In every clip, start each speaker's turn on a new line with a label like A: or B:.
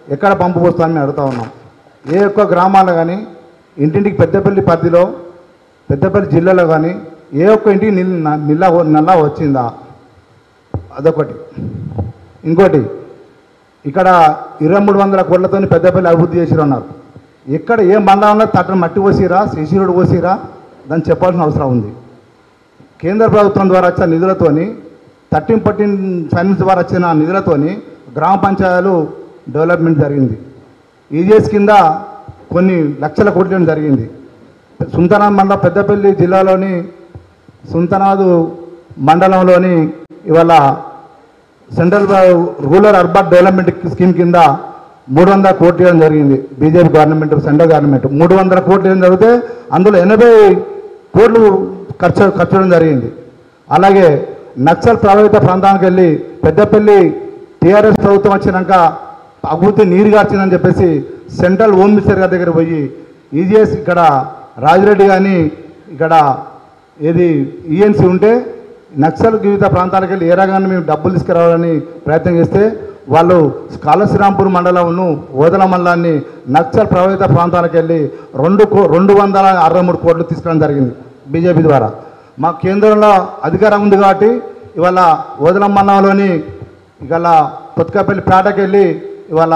A: ఎక్కడ పంపు పోస్తామని అడుగుతా ఉన్నాం ఏ ఒక్క గ్రామాల్లో కానీ ఇంటింటికి పెద్దపల్లి పరిధిలో పెద్దపల్లి జిల్లాలో కానీ ఏ ఒక్క ఇంటికి నీళ్ళు నిల్ల నల్లా వచ్చిందా అదొకటి ఇంకోటి ఇక్కడ ఇరవై మూడు వందల కోట్లతో పెద్దపల్లి అభివృద్ధి చేసిరు అన్నారు ఎక్కడ ఏ మండలంలో తట్టని మట్టి పోసిరా శ్రీశీరుడు పోసిరా దాన్ని చెప్పాల్సిన అవసరం ఉంది కేంద్ర ప్రభుత్వం ద్వారా వచ్చిన నిధులతోని థర్టీన్ ఫోర్టీన్ ఫైనాన్స్ ద్వారా వచ్చిన నిధులతోని గ్రామ పంచాయతీలు డెవలప్మెంట్ జరిగింది ఈజీఎస్ కింద కొన్ని లక్షల కోట్లు జరిగింది సుంతనాథ్ మండలం పెద్దపల్లి జిల్లాలోని సుంతనాథ్ మండలంలోని ఇవాళ central rural urban development scheme కింద మూడు వందల కోట్లు ఇవ్వడం జరిగింది బీజేపీ గవర్నమెంట్ సెంట్రల్ గవర్నమెంట్ మూడు వందల కోట్లు ఇవ్వడం జరిగితే అందులో ఎనభై కోట్లు ఖర్చు ఖర్చు చేయడం జరిగింది అలాగే నక్సల్ ప్రభావిత ప్రాంతానికి వెళ్ళి పెద్దపల్లి టీఆర్ఎస్ ప్రభుత్వం వచ్చినాక అభివృద్ధి నీరు గార్చిందని చెప్పేసి సెంట్రల్ హోమ్ మినిస్టర్ గారి దగ్గర పోయి ఈజీఎస్ ఇక్కడ రాజిరెడ్డి కానీ ఇక్కడ ఏది ఈఎన్సీ ఉంటే నక్సల్ వివిధ ప్రాంతాలకు వెళ్ళి ఏ రకంగా మేము డబ్బులు తీసుకురావాలని ప్రయత్నం చేస్తే వాళ్ళు కాళశ్రీరాంపూర్ మండలంను ఓదల మండలాన్ని నక్సల్ ప్రభావిత ప్రాంతాలకు వెళ్ళి రెండు కో రెండు వందల అరవై మూడు కోట్లు తీసుకురావడం జరిగింది బీజేపీ ద్వారా మా కేంద్రంలో అధికారం ఉంది కాబట్టి ఇవాళ ఓదల మండలంలోని ఇవాళ పొత్తుకపల్లి పేటకి వెళ్ళి ఇవాళ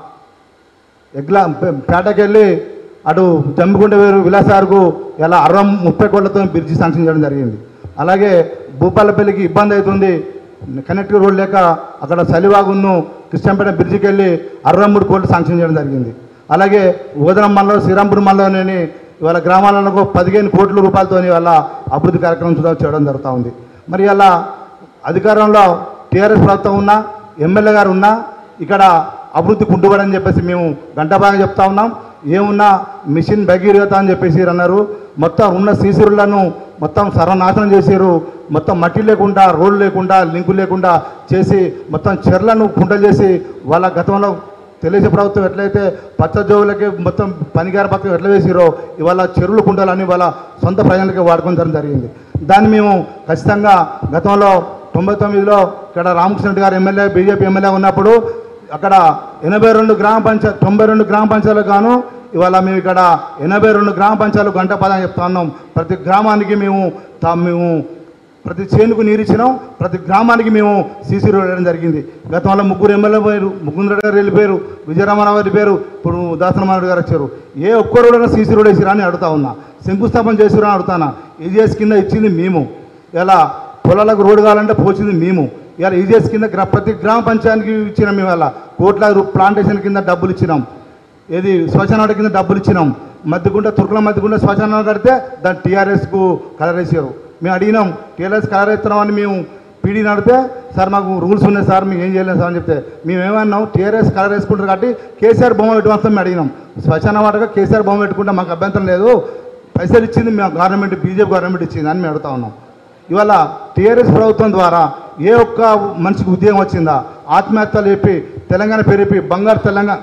A: ఎగ్లా పే- పేటకి వెళ్ళి అటు జమ్మికుంట వేరు విలాసారుకు ఇలా అరవై ముప్పై కోట్లతో బ్రిడ్జి శాంక్షన్ చేయడం జరిగింది అలాగే భూపాలపల్లికి ఇబ్బంది అవుతుంది కనెక్టివ్ రోడ్ లేక అక్కడ సలివాగును కృష్ణంపేట బ్రిడ్జికి వెళ్ళి అరవై మూడు కోట్లు శాంక్షన్ చేయడం జరిగింది అలాగే ఓదనం మండలం శ్రీరాంపూర్ మండలంలోని ఇవాళ గ్రామాలకు పదిహేను కోట్ల రూపాయలతో ఇవాళ అభివృద్ధి కార్యక్రమం చూడ- చేయడం జరుగుతూ ఉంది మరి అలా అధికారంలో టీఆర్ఎస్ ప్రభుత్వం ఉన్నా ఎమ్మెల్యే గారు ఉన్నా ఇక్కడ అభివృద్ధి కుంటుబడని చెప్పేసి మేము గంటబాగా చెప్తా ఉన్నాం ఏమున్నా మిషన్ భగీరథ అని చెప్పేసి అన్నారు మొత్తం ఉన్న సీసీరులను మొత్తం సర్వనాశనం చేసారు మొత్తం మట్టి లేకుండా రోడ్లు లేకుండా లింకులు లేకుండా చేసి మొత్తం చెర్లను కుంటలు చేసి వాళ్ళ గతంలో తెలుగు ప్రభుత్వం ఎట్లయితే పచ్చ జోవులకి మొత్తం పనిగార పక్కన ఎట్లా వేసిరో ఇవాళ చెరువులు కుంటలని వాళ్ళ సొంత ప్రజలకి వాడుకోవడం జరిగింది దాన్ని మేము ఖచ్చితంగా గతంలో తొంభై తొమ్మిదిలో ఇక్కడ రామకృష్ణ రెడ్డి గారు ఎమ్మెల్యే బీజేపీ ఎమ్మెల్యే ఉన్నప్పుడు అక్కడ ఎనభై రెండు గ్రామ పంచాయత్ తొంభై రెండు గ్రామ పంచాయతీలకు గాను ఇవాళ మేము ఇక్కడ ఎనభై రెండు గ్రామ పంచాయతీలు గంట పదం చెప్తా ఉన్నాం ప్రతి గ్రామానికి మేము తా- మేము ప్రతి చేనుకు నీరు ఇచ్చినాం ప్రతి గ్రామానికి మేము సీసీ రోడ్ వేయడం జరిగింది గతంలో ముగ్గురు ఎమ్మెల్యే పోయారు ముగ్గురు రెడ్డి గారు వెళ్ళిపోయారు విజయరామారావు వెళ్ళిపోయారు ఇప్పుడు దాసనమారెడ్డి గారు వచ్చారు ఏ ఒక్క రోడ్ సీసీ రోడ్ వేసిరా అని అడుగుతా ఉన్నా శంకుస్థాపన చేసిరా అని అడుగుతానా ఈజీఎస్ కింద ఇచ్చింది మేము ఇలా పొలాలకు రోడ్డు కావాలంటే పోసింది మేము ఇలా ఈజీఎస్ కింద గ్రా ప్రతి గ్రామ పంచాయతీకి ఇచ్చినాం మేము ఇలా కోట్ల రూ- ప్లాంటేషన్ కింద డబ్బులు ఇచ్చినాం ఏది శ్మశానాల కింద డబ్బులు ఇచ్చినాం మధ్యగుంట తుర్కుల మధ్యగుంట శ్మశానాలు కడితే దాన్ని టీఆర్ఎస్కు కలర్ వేసారు మేము అడిగినాం టీఆర్ఎస్ కలర్ వేస్తున్నామని మేము పీడీ నడితే సార్ మాకు రూల్స్ ఉన్నాయి సార్ మేము ఏం చేయలేదు సార్ అని చెప్తే మేము ఏమన్నాం టీఆర్ఎస్ కలర్ వేసుకుంటారు కాబట్టి కేసీఆర్ బొమ్మ పెట్టమని మేము అడిగినాం శ్మశాన వాటగా కేసీఆర్ బొమ్మ పెట్టుకుంటే మాకు అభ్యంతరం లేదు పైసలు ఇచ్చింది మేము గవర్నమెంట్ బీజేపీ గవర్నమెంట్ ఇచ్చింది అని మేము అడుగుతా ఉన్నాం ఇవాళ టీఆర్ఎస్ ప్రభుత్వం ద్వారా ఏ ఒక్క మనిషికి ఉద్యోగం వచ్చిందా ఆత్మహత్యలు చెప్పి తెలంగాణ పెరిపి బంగారు తెలంగాణ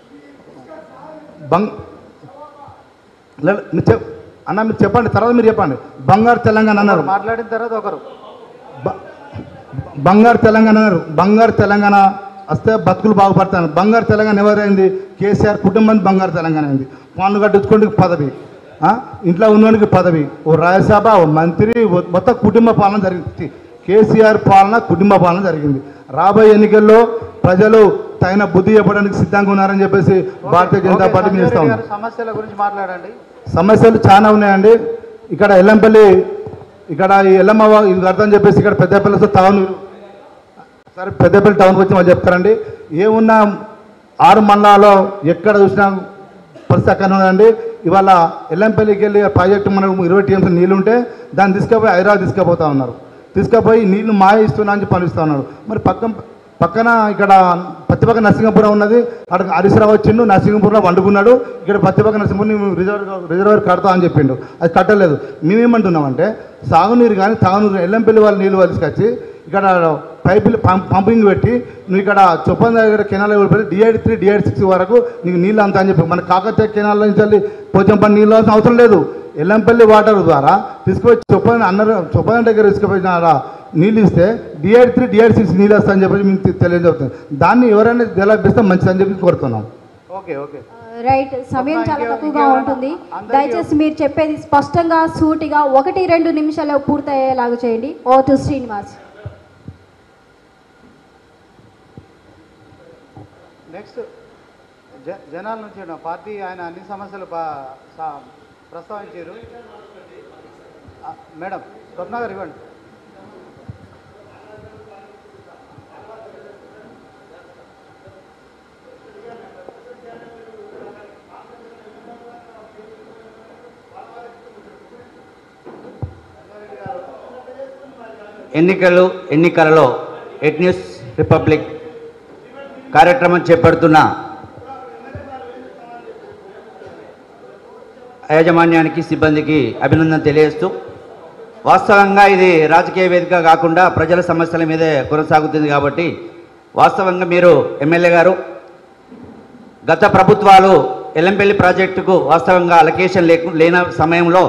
A: బంగ్ లే- మీరు చెప్ అన్న మీరు చెప్పండి తర్వాత మీరు చెప్పండి బంగారు తెలంగాణ అన్నారు
B: మాట్లాడిన తర్వాత ఒకరు
A: బ- బంగారు తెలంగాణ అన్నారు బంగారు తెలంగాణ వస్తే బతుకులు బాగుపడతాను బంగారు తెలంగాణ ఎవరైంది కేసీఆర్ కుటుంబం బంగారు తెలంగాణ అయింది పన్ను కట్టించుకోండి పదవి ఆ? ఇంట్లో ఉన్నవాడికి పదవి ఓ రాజ్యసభ ఓ మంత్రి ఓ- మొత్తం కుటుంబ పాలన జరిగింది కేసీఆర్ పాలన కుటుంబ పాలన జరిగింది రాబోయే ఎన్నికల్లో ప్రజలు తగిన బుద్ధి చెప్పడానికి సిద్ధంగా ఉన్నారని చెప్పేసి భారతీయ జనతా
B: ఓకే,
A: పార్టీ
B: సంజయ్
A: చేస్తా
B: రెడ్డి
A: ఉన్నాం
B: గారు సమస్యల గురించి మాట్లాడండి
A: సమస్యలు చాలా ఉన్నాయండి ఇక్కడ ఎల్లంపల్లి ఇక్కడ ఈ ఎల్లమ్మ వా- ఇది అర్థం చెప్పేసి ఇక్కడ పెద్దపల్లితో టౌన్ సరే పెద్దపల్లి టౌన్కి వచ్చి వాళ్ళు చెప్తారండి ఏమున్నా ఆరు మండలాల్లో ఎక్కడ చూసినా పరిస్థితి అక్కడ ఉందండి ఇవాళ ఎల్లంపల్లికి వెళ్ళి ప్రాజెక్టు మనకు ఇరవై టీఎంస్ నీళ్ళు ఉంటే దాన్ని తీసుకుపోయి హైదరాబాద్ తీసుకుపోతా ఉన్నారు తీసుకుపోయి నీళ్లు మాయ ఇస్తున్నా అని చెప్పి అనిపిస్తా ఉన్నారు మరి పక్కన పక్కన ఇక్కడ పత్తి పక్క నరసింగపురం ఉన్నది అక్కడ హరీశ్రావు వచ్చిండు నరసింగపురంలో వండుకున్నాడు ఇక్కడ పత్తి పక్క నరసింహపురం రిజర్వ్ రిజర్వర్ కడతా అని చెప్పిండు అది కట్టలేదు మేమేమంటున్నామంటే సాగునీరు కానీ తాగునీరు ఎల్లంపల్లి వాళ్ళ నీళ్ళు వాళ్ళు తీసుకొచ్చి ఇక్కడ పైపులు పంప్ పంపింగ్ పెట్టి నువ్వు ఇక్కడ చొప్పన్ దగ్గర కెనాల్ పెట్టి డిఐడి త్రీ డిఐడి సిక్స్ వరకు నీకు నీళ్ళు అంతా అని చెప్పి మన కాకతీయ కెనాల్ నుంచి వెళ్ళి పోచంపల్లి నీళ్ళు అవసరం అవసరం లేదు ఎల్లంపల్లి వాటర్ ద్వారా తీసుకుపోయి చొప్పన్ అన్నారు చొప్పన్ దగ్గర తీసుకుపోయిన నీళ్ళు ఇస్తే డిఐడి త్రీ డిఐడి సిక్స్ నీళ్ళు వస్తాయని చెప్పి మీకు తెలియజేస్తుంది దాన్ని ఎవరైనా జలాపిస్తే మంచిదని చెప్పి కోరుతున్నాం
B: ఓకే ఓకే
C: రైట్ సమయం చాలా
B: ఇంకే-
C: తక్కువగా
B: ఇంకేమైనా
C: ఉంటుంది
B: అందరికీ
C: దయచేసి మీరు చెప్పేది స్పష్టంగా సూటిగా ఒకటి రెండు నిమిషాలు పూర్తయ్యేలాగా చేయండి ఓ టు శ్రీనివాస్
B: నెక్స్ట్ జ జనాల నుంచి ఉన్న పార్టీ ఆయన అన్ని సమస్యలు పా- సా- ప్రస్తావించారు ఆ, మేడం స్వప్న గారు ఇవ్వండి
D: ఎన్నికలు ఎన్నికలలో ఎట్ న్యూస్ రిపబ్లిక్ కార్యక్రమం చేపడుతున్న యాజమాన్యానికి సిబ్బందికి అభినందన తెలియజేస్తూ వాస్తవంగా ఇది రాజకీయ వేదిక కాకుండా ప్రజల సమస్యల మీదే కొనసాగుతుంది కాబట్టి వాస్తవంగా మీరు ఎమ్మెల్యే గారు గత ప్రభుత్వాలు ఎల్లంపల్లి ప్రాజెక్టుకు వాస్తవంగా అలొకేషన్ లేకు లేని సమయంలో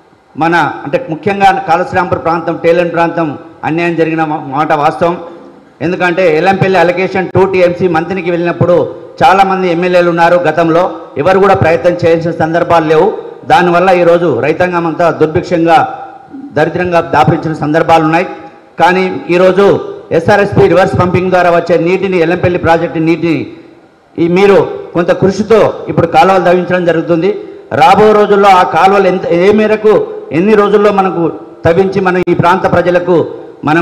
D: మన అంటే ముఖ్యంగా కాళశ్రాంపూర్ ప్రాంతం టేలన్ ప్రాంతం అన్యాయం జరిగిన మా- మాట వాస్తవం ఎందుకంటే ఎల్లంపల్లి అలొకేషన్ టూ టీఎంసీ మంత్రికి వెళ్ళినప్పుడు చాలామంది ఎమ్మెల్యేలు ఉన్నారు గతంలో ఎవరు కూడా ప్రయత్నం చేయాల్సిన సందర్భాలు లేవు దానివల్ల ఈరోజు రైతాంగం అంతా దుర్భిక్షంగా దరిద్రంగా దాపరించిన సందర్భాలు ఉన్నాయి కానీ ఈరోజు ఎస్ఆర్ఎస్పి రివర్స్ పంపింగ్ ద్వారా వచ్చే నీటిని ఎల్లంపల్లి ప్రాజెక్టు నీటిని ఈ మీరు కొంత కృషితో ఇప్పుడు కాలువలు తవ్వించడం జరుగుతుంది రాబో రోజుల్లో ఆ కాలువలు ఎంత ఏ మేరకు ఎన్ని రోజుల్లో మనకు తవ్వించి మనం ఈ ప్రాంత ప్రజలకు మనం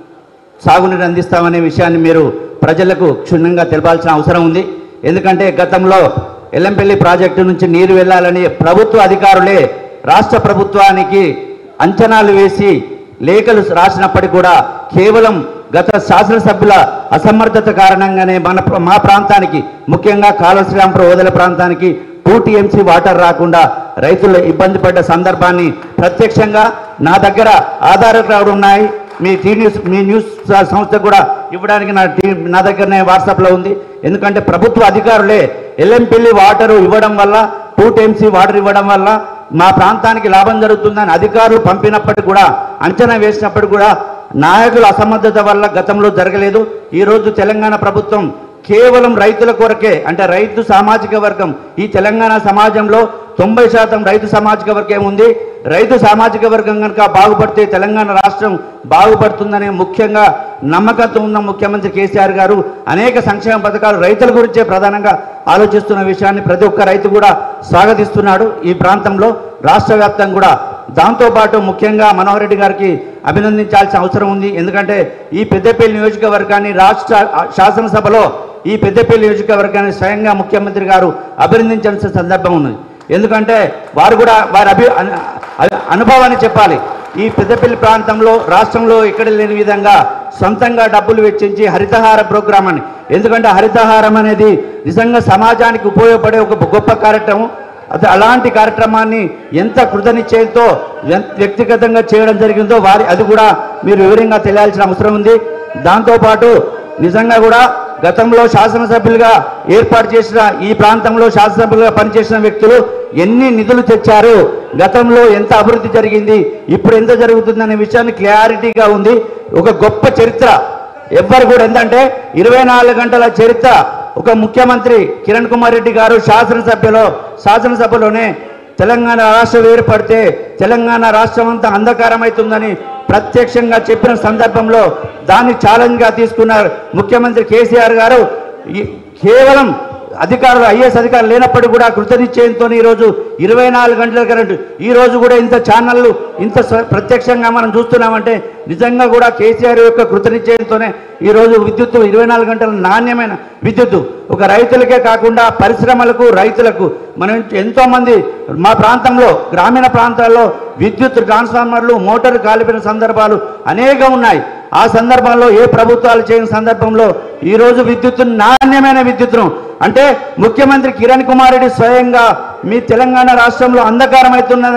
D: సాగునీరు అందిస్తామనే విషయాన్ని మీరు ప్రజలకు క్షుణ్ణంగా తెలపాల్సిన అవసరం ఉంది ఎందుకంటే గతంలో ఎల్లంపల్లి ప్రాజెక్టు నుంచి నీరు వెళ్ళాలని ప్రభుత్వ అధికారులే రాష్ట్ర ప్రభుత్వానికి అంచనాలు వేసి లేఖలు రాసినప్పటికీ కూడా కేవలం గత శాసనసభ్యుల అసమర్థత కారణంగానే మన ప్ర- మా ప్రాంతానికి ముఖ్యంగా కాళశ్రీరాంపురం ఓదల ప్రాంతానికి టూ టీఎంసీ వాటర్ రాకుండా రైతులు ఇబ్బంది పడ్డ సందర్భాన్ని ప్రత్యక్షంగా నా దగ్గర ఆధారాలు ఉన్నాయి మీ టీ న్యూస్ మీ న్యూస్ సంస్థ కూడా ఇవ్వడానికి నా టీ నా దగ్గరనే వాట్సాప్లో ఉంది ఎందుకంటే ప్రభుత్వ అధికారులే ఎల్ఎంపల్లి వాటర్ ఇవ్వడం వల్ల టూ టీఎంసీ వాటర్ ఇవ్వడం వల్ల మా ప్రాంతానికి లాభం జరుగుతుందని అధికారులు పంపినప్పటికీ కూడా అంచనా వేసినప్పటికీ కూడా నాయకుల అసమర్థత వల్ల గతంలో జరగలేదు ఈరోజు తెలంగాణ ప్రభుత్వం కేవలం రైతుల కొరకే అంటే రైతు సామాజిక వర్గం ఈ తెలంగాణ సమాజంలో తొంభై శాతం రైతు సామాజిక వర్గం ఉంది రైతు సామాజిక వర్గం కనుక బాగుపడితే తెలంగాణ రాష్ట్రం బాగుపడుతుందనే ముఖ్యంగా నమ్మకంతో ఉన్న ముఖ్యమంత్రి కేసీఆర్ గారు అనేక సంక్షేమ పథకాలు రైతుల గురించే ప్రధానంగా ఆలోచిస్తున్న విషయాన్ని ప్రతి ఒక్క రైతు కూడా స్వాగతిస్తున్నాడు ఈ ప్రాంతంలో రాష్ట్ర వ్యాప్తంగా కూడా దాంతోపాటు ముఖ్యంగా మనోహర్ రెడ్డి గారికి అభినందించాల్సిన అవసరం ఉంది ఎందుకంటే ఈ పెద్దపల్లి నియోజకవర్గాన్ని రాష్ట్ర శాసనసభలో ఈ పెద్దపల్లి నియోజకవర్గాన్ని స్వయంగా ముఖ్యమంత్రి గారు అభినందించాల్సిన సందర్భం ఉన్నది ఎందుకంటే వారు కూడా వారి అభి అను- అను- అనుభవాన్ని చెప్పాలి ఈ పెద్దపల్లి ప్రాంతంలో రాష్ట్రంలో ఎక్కడ లేని విధంగా సొంతంగా డబ్బులు వెచ్చించి హరితహార ప్రోగ్రాం అని ఎందుకంటే హరితహారం అనేది నిజంగా సమాజానికి ఉపయోగపడే ఒక గొప్ప కార్యక్రమం అది అలాంటి కార్యక్రమాన్ని ఎంత కృతనిశ్చయంతో ఎన్- వ్యక్తిగతంగా చేయడం జరిగిందో వారి అది కూడా మీరు వివరంగా తెలియాల్సిన అవసరం ఉంది దాంతోపాటు నిజంగా కూడా గతంలో శాసనసభ్యులుగా ఏర్పాటు చేసిన ఈ ప్రాంతంలో శాసనసభ్యులుగా పనిచేసిన వ్యక్తులు ఎన్ని నిధులు తెచ్చారు గతంలో ఎంత అభివృద్ధి జరిగింది ఇప్పుడు ఎంత జరుగుతుందనే విషయాన్ని క్లారిటీగా ఉంది ఒక గొప్ప చరిత్ర ఎవ్వరు కూడా ఏంటంటే ఇరవై నాలుగు గంటల చరిత్ర ఒక ముఖ్యమంత్రి కిరణ్ కుమార్ రెడ్డి గారు శాసనసభ్యలో శాసనసభలోనే తెలంగాణ రాష్ట్రం ఏర్పడితే తెలంగాణ రాష్ట్రం అంతా అంధకారమవుతుందని ప్రత్యక్షంగా చెప్పిన సందర్భంలో దాన్ని ఛాలెంజ్గా తీసుకున్నారు ముఖ్యమంత్రి కేసీఆర్ గారు ఈ- కేవలం అధికారులు ఐఏఎస్ అధికారులు లేనప్పటికీ కూడా కృతనిశ్చయంతో ఈరోజు ఇరవై నాలుగు గంటల కరెంటు ఈ రోజు కూడా ఇంత ఛానళ్ళు ఇంత స్వ- ప్రత్యక్షంగా మనం చూస్తున్నామంటే నిజంగా కూడా కేసీఆర్ యొక్క కృతనిశ్చయంతోనే ఈరోజు విద్యుత్తు ఇరవై నాలుగు గంటల నాణ్యమైన విద్యుత్తు ఒక రైతులకే కాకుండా పరిశ్రమలకు రైతులకు మనం ఎంతోమంది మా ప్రాంతంలో గ్రామీణ ప్రాంతాల్లో విద్యుత్ ట్రాన్స్ఫార్మర్లు మోటార్ కాలిపిన సందర్భాలు అనేకం ఉన్నాయి ఆ సందర్భంలో ఏ ప్రభుత్వాలు చేయని సందర్భంలో ఈరోజు విద్యుత్ నాణ్యమైన విద్యుత్తును అంటే ముఖ్యమంత్రి కిరణ్ కుమార్ రెడ్డి స్వయంగా మీ తెలంగాణ రాష్ట్రంలో అంధకారం అవుతున్నదని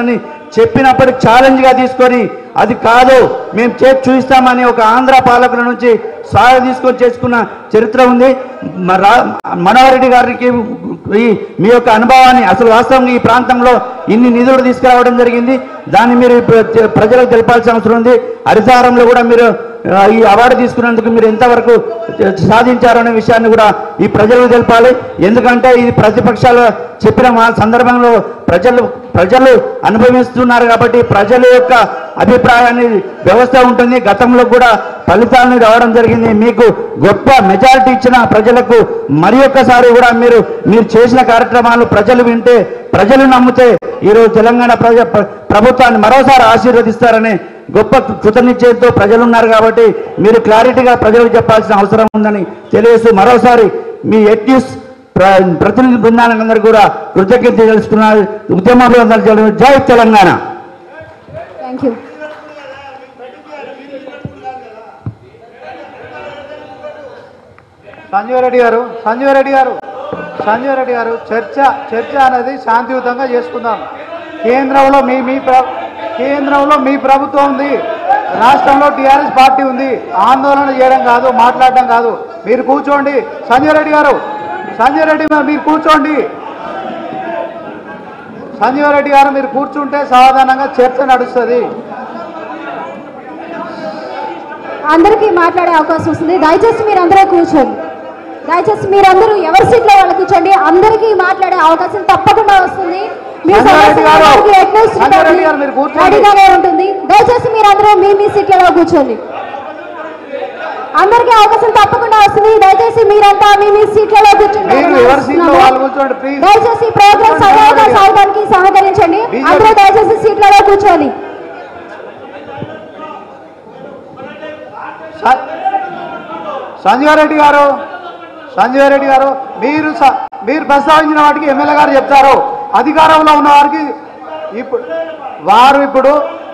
D: చెప్పినప్పటికి ఛాలెంజ్గా తీసుకొని అది కాదు మేము చేసి చూపిస్తామని ఒక ఆంధ్ర పాలకుల నుంచి సాయం తీసుకొని చేసుకున్న చరిత్ర ఉంది మ- రా- మనోహర్ రెడ్డి గారికి ఈ మీ యొక్క అనుభవాన్ని అసలు వాస్తవంగా ఈ ప్రాంతంలో ఇన్ని నిధులు తీసుకురావడం జరిగింది దాన్ని మీరు ప్ర- ప్రజలకు తెలపాల్సిన అవసరం ఉంది హరితహారంలో కూడా మీరు ఆ, ఈ అవార్డు తీసుకున్నందుకు మీరు ఎంతవరకు సాధించారనే విషయాన్ని కూడా ఈ ప్రజలకు తెలపాలి ఎందుకంటే ఇది ప్రతిపక్షాలు చెప్పిన మా సందర్భంలో ప్రజలు ప్రజలు అనుభవిస్తున్నారు కాబట్టి ప్రజల యొక్క అభిప్రాయాన్ని వ్యవస్థ ఉంటుంది గతంలో కూడా ఫలితాలను రావడం జరిగింది మీకు గొప్ప మెజారిటీ ఇచ్చిన ప్రజలకు మరి ఒక్కసారి కూడా మీరు మీరు చేసిన కార్యక్రమాలు ప్రజలు వింటే ప్రజలు నమ్మితే ఈరోజు తెలంగాణ ప్రజ ప్ర- ప్రభుత్వాన్ని మరోసారి ఆశీర్వదిస్తారని గొప్ప కృతనిశ్చయంతో ప్రజలు ఉన్నారు కాబట్టి మీరు క్లారిటీగా ప్రజలకు చెప్పాల్సిన అవసరం ఉందని తెలియజేస్తూ మరోసారి మీ ఎట్ న్యూస్ ప్ర- ప్రతినిధి బృందాలందరూ కూడా కృతజ్ఞత తెలుసుకున్నారు ఉద్యమంలో జై తెలంగాణ
C: థ్యాంక్ యూ
B: సంజీవ్ రెడ్డి గారు సంజీవ్ రెడ్డి గారు సంజీవ్ రెడ్డి గారు చర్చ చర్చ అనేది శాంతియుతంగా చేసుకుందాం కేంద్రంలో మీ మీ ప్ర- కేంద్రంలో మీ ప్రభుత్వం ఉంది రాష్ట్రంలో టీఆర్ఎస్ పార్టీ ఉంది ఆందోళన చేయడం కాదు మాట్లాడడం కాదు మీరు కూర్చోండి సంజయ్ రెడ్డి గారు సంజయ్ రెడ్డి గారు మీరు కూర్చోండి సంజీవ్ రెడ్డి గారు మీరు కూర్చుంటే సాధారణంగా చర్చ నడుస్తుంది
C: అందరికీ మాట్లాడే అవకాశం వస్తుంది దయచేసి మీరు అందరూ కూర్చోండి దయచేసి మీరందరూ ఎవరి సీట్లో వాళ్ళు కూర్చోండి అందరికీ మాట్లాడే అవకాశం తప్పకుండా వస్తుంది మీ
B: సంగారెడ్డి గారు,
C: సమస్యలు ఎట్లా
B: సంగారెడ్డి గారు మీరు కూర్చోండి.
C: రెడీగానే ఉంటుంది దయచేసి మీరందరూ మీ మీ సీట్లలో కూర్చోండి అందరికీ అవకాశం తప్పకుండా వస్తుంది దయచేసి మీరంతా మీ మీ సీట్లలో కూర్చోండి
B: మీరు ఎవరి సీట్లో వాళ్ళు కూర్చోండి ప్లీజ్
C: దయచేసి ప్రోగ్రామ్ సజావుగా సాగడానికి సహకరించండి
B: బీజేపీ-
C: అందరూ దయచేసి సీట్లలో కూర్చోండి
B: స- సంజీవ్ రెడ్డి గారు సంజీవ్ రెడ్డి గారు మీరు స- మీరు ప్రస్తావించిన వాటికి ఎమ్మెల్యే గారు చెప్తారు అధికారంలో ఉన్న వారికి ఇప్పుడు వారు ఇప్పుడు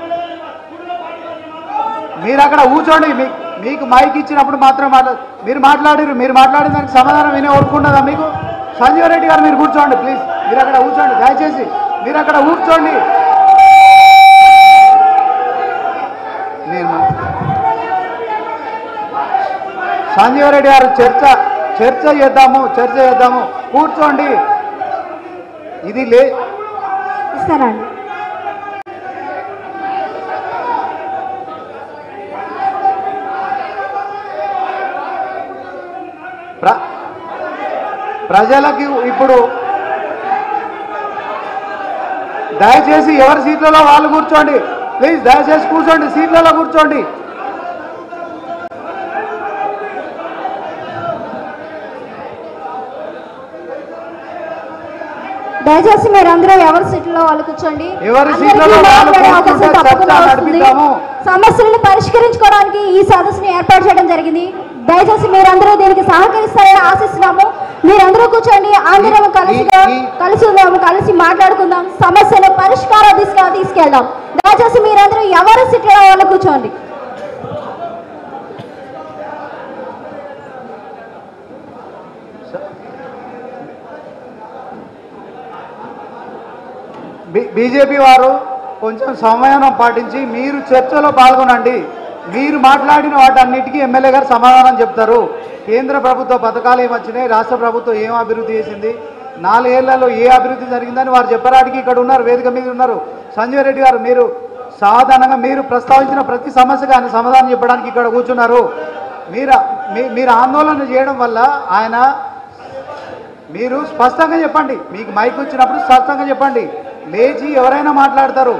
B: మీరు అక్కడ కూర్చోండి మీ- మీకు మైక్ ఇచ్చినప్పుడు మాత్రం మాట్లా మీరు మాట్లాడారు మీరు మాట్లాడిన దానికి సమాధానం వినే ఓడుకుంటుందా మీకు సంజీవ్ రెడ్డి గారు మీరు కూర్చోండి ప్లీజ్ మీరు అక్కడ కూర్చోండి దయచేసి మీరు అక్కడ కూర్చోండి నేను మా- సంజీవ్ రెడ్డి గారు చర్చ చర్చ చేద్దాము చర్చ చేద్దాము కూర్చోండి ఇది లే
C: ఇస్తారా అండి
B: ప్ర ప్రజలకి ఇప్పుడు దయచేసి ఎవరి సీట్లలో వాళ్ళు కూర్చోండి ప్లీజ్ దయచేసి కూర్చోండి సీట్లలో కూర్చోండి
C: దయచేసి మీరందరూ ఎవరి సీట్లో వాళ్ళు కూర్చోండి
B: ఎవరి
C: అందరికీ
B: సీట్లలో వాళ్ళు
C: మాట్లాడే అవకాశం
B: కూర్చుంటే
C: తప్పకుండా
B: చర్చ
C: వస్తుంది.
B: నడిపిద్దాము.
C: సమస్యలను పరిష్కరించుకోవడానికి ఈ సదస్సును ఏర్పాటు చేయడం జరిగింది దయచేసి మీరందరూ దీనికి సహకరిస్తారని ఆశిస్తున్నాము మీరందరూ కూర్చోండి అందరం కలిసిగా
B: ఈ- ఈ-
C: కలిసి ఉందాము కలిసి మాట్లాడుకుందాం సమస్యను పరిష్కార దిశగా తీసుకెళ్దాం దయచేసి మీరందరూ ఎవరి సీట్లో వాళ్ళు కూర్చోండి
B: బి- బీజేపీ వారు కొంచెం సంయమనం పాటించి మీరు చర్చలో పాల్గొనండి మీరు మాట్లాడిన వాటన్నిటికీ ఎమ్మెల్యే గారు సమాధానం చెప్తారు కేంద్ర ప్రభుత్వ పథకాలు ఏమొచ్చినాయి రాష్ట్ర ప్రభుత్వం ఏం అభివృద్ధి చేసింది నాలుగేళ్లలో ఏ అభివృద్ధి జరిగిందని వారు చెప్పడానికి ఇక్కడ ఉన్నారు వేదిక మీద ఉన్నారు సంజయ్ రెడ్డి గారు మీరు సాధారణంగా మీరు ప్రస్తావించిన ప్రతి సమస్యకు ఆయన సమాధానం చెప్పడానికి ఇక్కడ కూర్చున్నారు మీరు మీ- మీరు ఆందోళన చేయడం వల్ల ఆయన మీరు స్పష్టంగా చెప్పండి మీకు మైక్ వచ్చినప్పుడు స్పష్టంగా చెప్పండి లేచి ఎవరైనా మాట్లాడతారు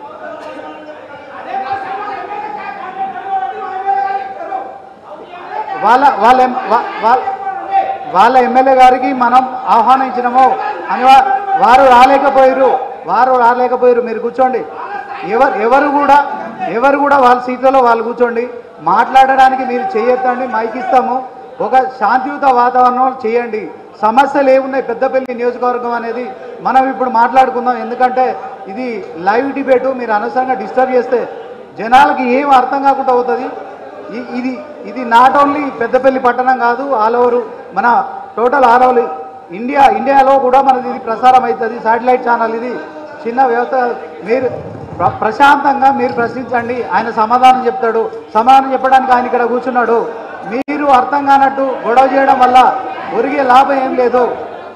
B: వాళ్ళ వాళ్ళ ఎం- వా- వా- వాళ్ళ ఎమ్మెల్యే గారికి మనం ఆహ్వానించినము అని వా- వారు రాలేకపోయారు వారు రాలేకపోయారు మీరు కూర్చోండి ఎవరు ఎవరు కూడా ఎవరు కూడా వాళ్ళ సీట్లలో వాళ్ళు కూర్చోండి మాట్లాడడానికి మీరు చేయొద్దండి మైక్ ఇస్తాము ఒక శాంతియుత వాతావరణం చేయండి సమస్యలు ఏమున్నాయి పెద్దపల్లి నియోజకవర్గం అనేది మనం ఇప్పుడు మాట్లాడుకుందాం ఎందుకంటే ఇది లైవ్ డిబేటు మీరు అనవసరంగా డిస్టర్బ్ చేస్తే జనాలకి ఏం అర్థం కాకుండా అవుతుంది ఇ- ఇది ఇది నాట్ ఓన్లీ పెద్దపల్లి పట్టణం కాదు ఆల్ ఓవర్ మన టోటల్ ఆల్ ఓవర్ ఇండియా ఇండియాలో కూడా మనది ఇది ప్రసారం అవుతుంది శాటిలైట్ ఛానల్ ఇది చిన్న వ్యవస్థ మీరు ప్ర- ప్రశాంతంగా మీరు ప్రశ్నించండి ఆయన సమాధానం చెప్తాడు సమాధానం చెప్పడానికి ఆయన ఇక్కడ కూర్చున్నాడు మీరు అర్థం కానట్టు గొడవ చేయడం వల్ల ఒరిగే లాభం ఏం లేదు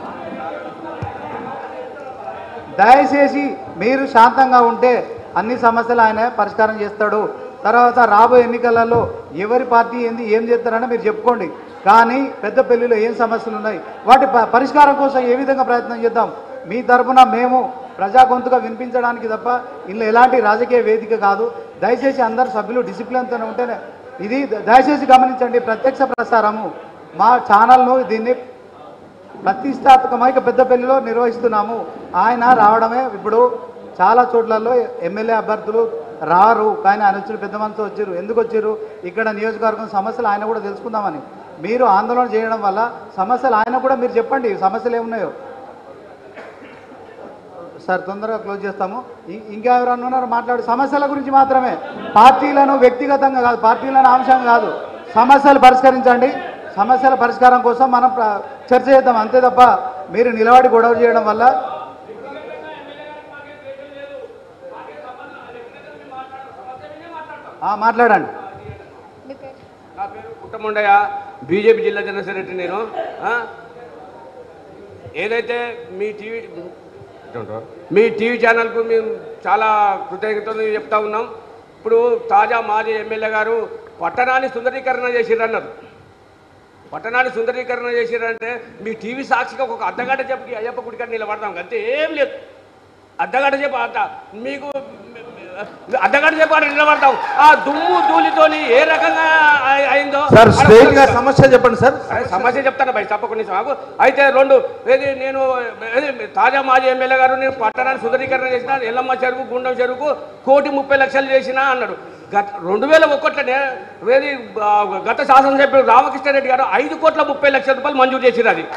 B: దయచేసి మీరు శాంతంగా ఉంటే అన్ని సమస్యలు ఆయన పరిష్కారం చేస్తాడు తర్వాత రాబోయే ఎన్నికలలో ఎవరి పార్టీ ఏంది ఏం చేస్తారని మీరు చెప్పుకోండి కానీ పెద్దపల్లిలో ఏం సమస్యలు ఉన్నాయి వాటి ప- పరిష్కారం కోసం ఏ విధంగా ప్రయత్నం చేద్దాం మీ తరపున మేము ప్రజా గొంతుగా వినిపించడానికి తప్ప ఇందులో ఎలాంటి రాజకీయ వేదిక కాదు దయచేసి అందరు సభ్యులు డిసిప్లిన్తో ఉంటేనే ఇది ద- దయచేసి గమనించండి ప్రత్యక్ష ప్రసారము మా ఛానల్ను దీన్ని ప్రతిష్టాత్మక పెద్దపల్లిలో నిర్వహిస్తున్నాము ఆయన రావడమే ఇప్పుడు చాలా చోట్లలో ఎమ్మెల్యే అభ్యర్థులు రారు కానీ ఆయన వచ్చి పెద్ద మనసు వచ్చారు ఎందుకు వచ్చారు ఇక్కడ నియోజకవర్గం సమస్యలు ఆయన కూడా తెలుసుకుందామని మీరు ఆందోళన చేయడం వల్ల సమస్యలు ఆయన కూడా మీరు చెప్పండి సమస్యలు ఏమున్నాయో సార్ తొందరగా క్లోజ్ చేస్తాము ఇం- ఇంకా ఎవరన్నా ఉన్నారు మాట్లాడు సమస్యల గురించి మాత్రమే పార్టీలను వ్యక్తిగతంగా కాదు పార్టీలను అంశం కాదు సమస్యలు పరిష్కరించండి సమస్యల పరిష్కారం కోసం మనం ప్ర- చర్చ చేద్దాం అంతే తప్ప మీరు నిలబడి గొడవ చేయడం వల్ల ఆ, మాట్లాడండి
E: నా పేరు పుట్టముండయ్య బీజేపీ జిల్లా జనరల్ సెక్రటరీ నేను ఆ? ఏదైతే మీ టీవీ మీ టీవీ ఛానల్కు మేము చాలా కృతజ్ఞతలు చెప్తా ఉన్నాం ఇప్పుడు తాజా మాజీ ఎమ్మెల్యే గారు పట్టణాన్ని సుందరీకరణ చేసిరన్నారు పట్టణాన్ని సుందరీకరణ చేసిరంటే మీ టీవీ సాక్షిగా ఒక అర్ధగంట చెప్పి అయ్యప్ప గుడికాడ నిలబడతాం అంతే ఏం లేదు అర్ధగంట చెప్పు అర్థ మీకు అర్ధగంట చెప్పు అక్కడ నిలబడతాం ఆ దుమ్ము ధూళితోని ఏ రకంగా అయి- అయిందో
F: సార్ స్ట్రైట్ గా సమస్య చెప్పండి సార్
E: అరే సమస్య చెప్తాను భయ్ తప్పకుండా మాకు అయితే రెండు ఏది నేను ఏది తాజా మాజీ ఎమ్మెల్యే గారు నేను పట్టణాన్ని సుందరీకరణ చేసిన ఎల్లమ్మ చెరుకు గుండం చెరుకు కోటి ముప్పై లక్షలు చేసిన అన్నాడు గత రెండు వేల ఒకట్లనే ఏది ఆ, గత శాసనసభ్యుడు రామకృష్ణారెడ్డి గారు ఐదు కోట్ల ముప్పై లక్షల రూపాయలు మంజూరు చేసిరు అది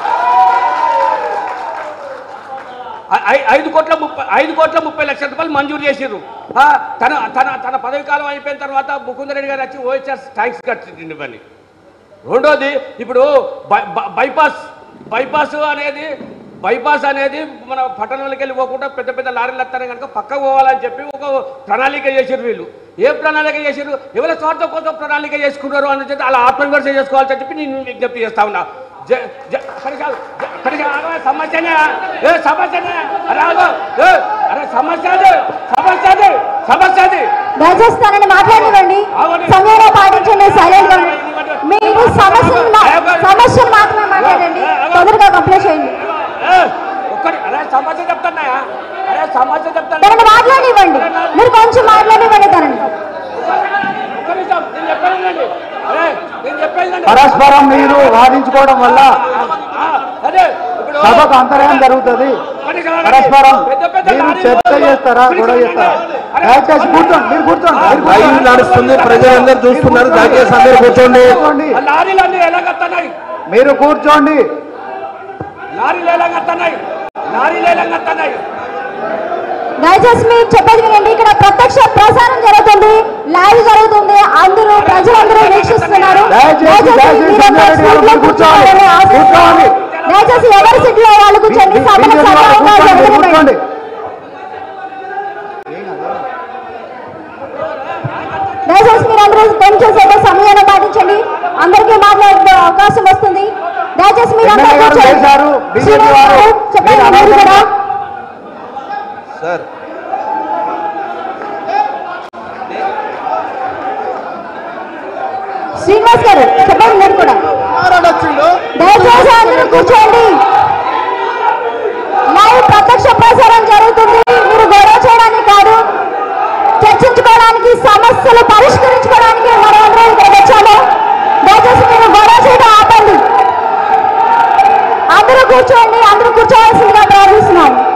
E: ఐ- ఐ- ఐదు కోట్ల ముప్పై ఐదు కోట్ల ముప్పై లక్షల రూపాయలు మంజూరు చేసిర్రు ఆ, తన తన తన పదవి కాలం అయిపోయిన తర్వాత ముకుందరెడ్డి గారు వచ్చి ఓహెచ్ఆర్ ట్యాంక్స్ కట్టిండి ఇవన్నీ రెండోది ఇప్పుడు బై- బై- బైపాస్ బైపాస్ అనేది బైపాస్ అనేది మన పట్టణంలోకి వెళ్ళి పోకుండా పెద్ద పెద్ద లారీలు వస్తారని కనుక పక్కకు పోవాలని చెప్పి ఒక ప్రణాళిక చేసారు వీళ్ళు ఏ ప్రణాళిక చేసారు ఎవరి స్వార్థం కోసం ప్రణాళిక చేసుకున్నారు అని చెప్పి అలా ఆత్మవిమర్శ చేసుకోవాలని చెప్పి నేను విజ్ఞప్తి చేస్తా ఉన్నా జ- జ- అక్కడికి కాదు, జ- అక్కడికి కాదు, సమస్యనే ఏ సమస్యనే అరే ఆగు, ఏ, అరే సమస్య అది సమస్య అది సమస్య అది
C: దయచేసి తనని మాట్లాడనివ్వండి సమయంలో పాటించండి సైలెంట్ గా ఉండండి. మీరు సమస్యలు మా- సమస్యలు మాత్రమే మాట్లాడండి తొందరగా కంప్లీట్ చేయండి
E: ఏ, ఒక్కడి అరే సమస్య చెప్తున్నాయా అరే సమస్య చెప్తాను
C: తనని మాట్లాడివ్వండి మీరు కొంచెం మాట్లాడివ్వండి తనని
E: ఒక్క నిమిషం నేను చెప్పేది వినండి. అరే నేను చెప్పేది వినండి.
B: పరస్పరం మీరు వాదించుకోవడం వల్ల
E: ఆ, అదే ఇప్పుడు
B: సభకు అంతరాయం జరుగుతుంది
E: ఒక్కటి కాదండి.
B: పరస్పరం
E: పెద్ద పెద్ద
B: మీరు
E: లారీలు
B: చర్చ
E: పోయి-
B: చేస్తారా గొడవ చేస్తారా
E: అరే,
B: దయచేసి కూర్చోండి మీరు కూర్చోండి మీరు
F: లైవ్
B: కూర్చోండి.
F: నడుస్తుంది ప్రజలందరూ చూస్తున్నారు దయచేసి అందరూ కూర్చోండి
B: కూర్చోండి
E: ఆ లారీలు అన్ని ఎలా కత్తన్నాయి
B: మీరు కూర్చోండి
E: లారీలు ఎలా కత్తన్నాయి లారీలు ఎలా కత్తన్నాయి
C: దయచేసి మీరు చెప్పేది వినండి ఇక్కడ ప్రత్యక్ష ప్రసారం జరుగుతుంది లైవ్ జరుగుతుంది అందరూ ప్రజలందరూ వీక్షిస్తున్నారు
B: దయచేసి, దయచేసి
C: మీరందరూ
B: సంజయ్ రెడ్డి గారు
C: సీట్లో
B: కూర్చోవాలి.
C: కూర్చోవాలని ఆశిస్తున్నాను.
B: కూర్చోవాలి.
C: దయచేసి ఎవరి సీట్లో వాళ్ళు కూర్చోండి సభను
B: బీజేపీ వాళ్ళు
C: సజావుగా
B: కూర్చోండి, మీరు
C: జరగనివ్వండి.
B: కూర్చోండి
C: దయచేసి మీరు అందరూ కొంచెం సేపు సమయాన్ని పాటించండి అందరికీ మాట్లాడే అవకాశం వస్తుంది దయచేసి మీరు అందరూ
B: ఎమ్మెల్యే గారు
C: కూర్చోండి.
B: చేశారు, బీజేపీ
C: శ్రీనివాస్
B: వారు.
C: గారు, చెప్పండి
B: మీరు
C: మీరు కూడా
F: సార్
C: శ్రీనివాస్ గారు చెప్పండి మీరు కూడా దయచేసి అందరూ కూర్చోండి లైవ్ ప్రత్యక్ష ప్రసారం జరుగుతుంది మీరు గొడవ చేయడానికి కాదు చర్చించుకోవడానికి సమస్యలు పరిష్కరించుకోవడానికి మనం అందరం ఇక్కడికి వచ్చాము దయచేసి మీరు గొడవ చేయడం ఆపండి అందరూ కూర్చోండి అందరూ కూర్చోవలసిందిగా ప్రార్థిస్తున్నాం